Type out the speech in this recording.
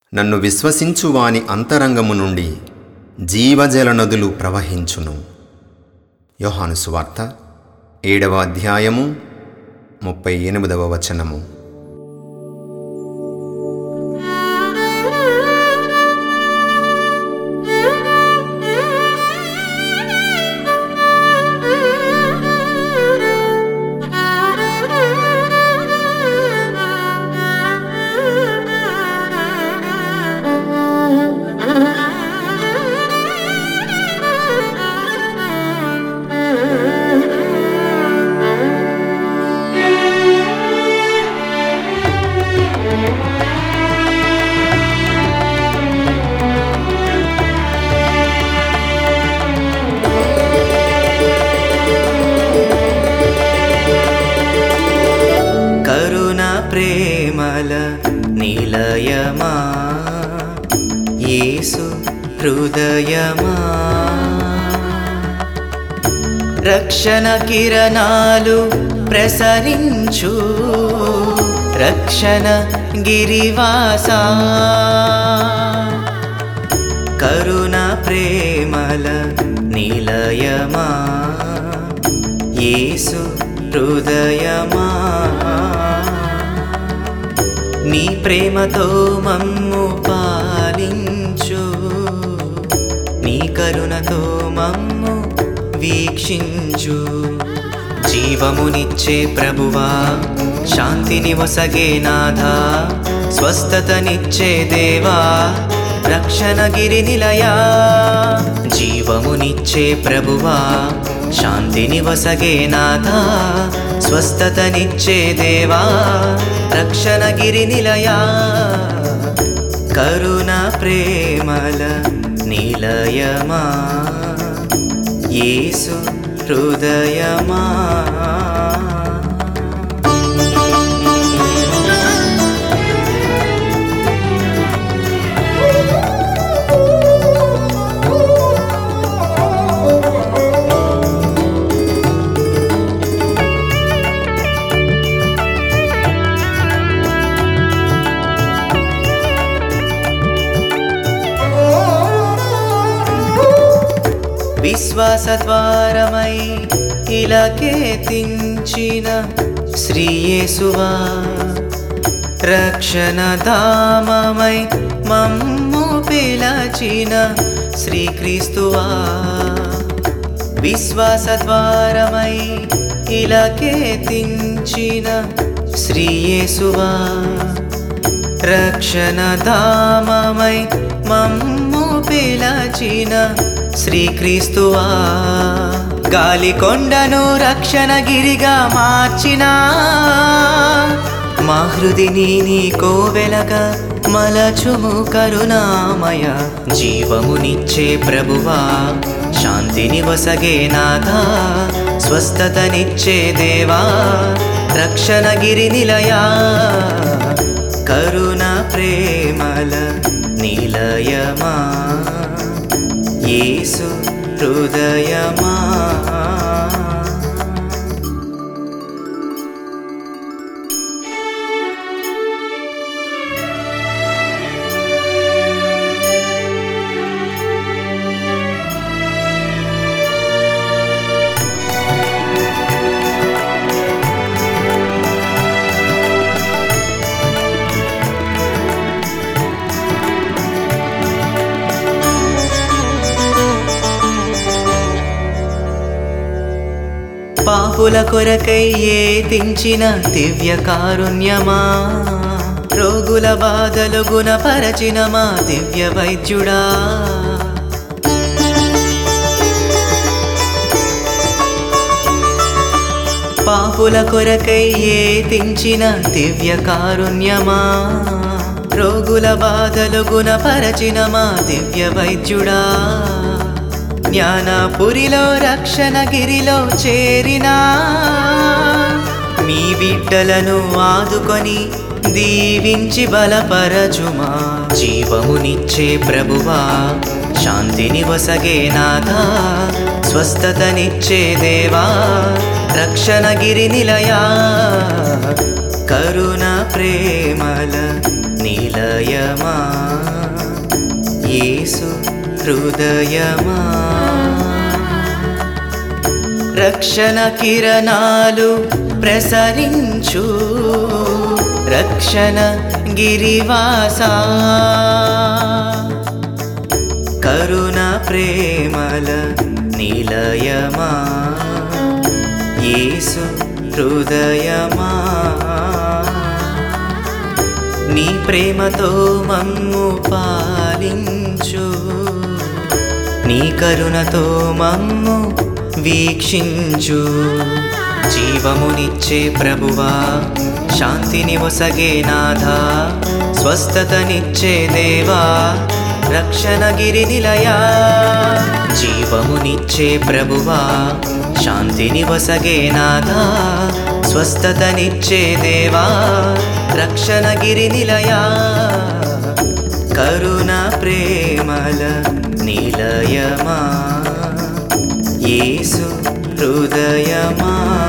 నన్ను విశ్వసించు వాని అంతరంగము నుండి జీవజల నదులు ప్రవహించును యోహాను సువార్త ఏడవ అధ్యాయము ముప్పై ఎనిమిదవ వచనము కరుణ ప్రేమల నిలయమా యేసు హృదయమా రక్షణ కిరణాలు ప్రసరించు రక్షణ గిరివాసా కరుణ ప్రేమల నిలయమా యేసు హృదయమా నీ ప్రేమతో మమ్ము పాలించు నీ కరుణతో మమ్ము వీక్షించు జీవమునిచ్చే ప్రభువా శాంతిని వసగే నాథా స్వస్థతనిచ్చే దేవా రక్షణ గిరి నిలయా జీవమునిచ్చే ప్రభువా శాంతిని వసగే నాథా స్వస్థతనిచ్చే దేవా రక్షణ గిరి నిలయా కరుణ ప్రేమల నిలయమా యేసు హృదయమా విశ్వాసద్వారమై ఇలకేతించిన శ్రీయేసువా రక్షణ ధామమై మమ్ము పిలచిన శ్రీక్రీస్తువా విశ్వాసద్వారమై ఇలకేతించిన శ్రీయేసువా రక్షణ ధామమై మమ్ము పిలచిన శ్రీక్రీస్తువా గాలి కొండను రక్షణ గిరిగా మార్చిన మా హృదిని నీ కోవెలగా మలచుము కరుణామయ జీవమునిచ్చే ప్రభువా శాంతిని వసగే నాథా స్వస్థతనిచ్చే దేవా రక్షణ గిరి నిలయా కరుణ ప్రేమల నిలయమా యేసు హృదయమా పాపుల కొరకై ఏతించిన దివ్య కారుణ్యమా రోగుల బాధలు గుణపరచిన మా దివ్య వైద్యుడా పాపుల కొరకై ఏతించిన దివ్య కారుణ్యమా రోగుల బాధలు గుణపరచిన మా దివ్య వైద్యుడా జ్ఞానపురిలో రక్షణ గిరిలో చేరినా మీ బిడ్డలను ఆదుకొని దీవించి బలపరచుమా జీవమునిచ్చే ప్రభువా శాంతిని వసగే నాథా స్వస్థతనిచ్చే దేవా రక్షణ గిరి నిలయా కరుణ ప్రేమల నిలయమా యేసు హృదయమా రక్షణ కిరణాలు ప్రసరించు రక్షణ గిరివాసా కరుణ ప్రేమల నిలయమా యేసు హృదయమా నీ ప్రేమతో మమ్ము పాలించు నీ కరుణతో మమ్ము వీక్షించు జీవమునిచ్చే ప్రభువా శాంతిని ఒసగే నాథా స్వస్థతనిచ్చే దేవా రక్షణ గిరి నిలయా జీవమునిచ్చే ప్రభువా శాంతిని వసగే నాథా స్వస్థతనిచ్చే దేవా రక్షణ గిరి నిలయా కరుణ ప్రేమల నిలయమా యేసు హృదయమా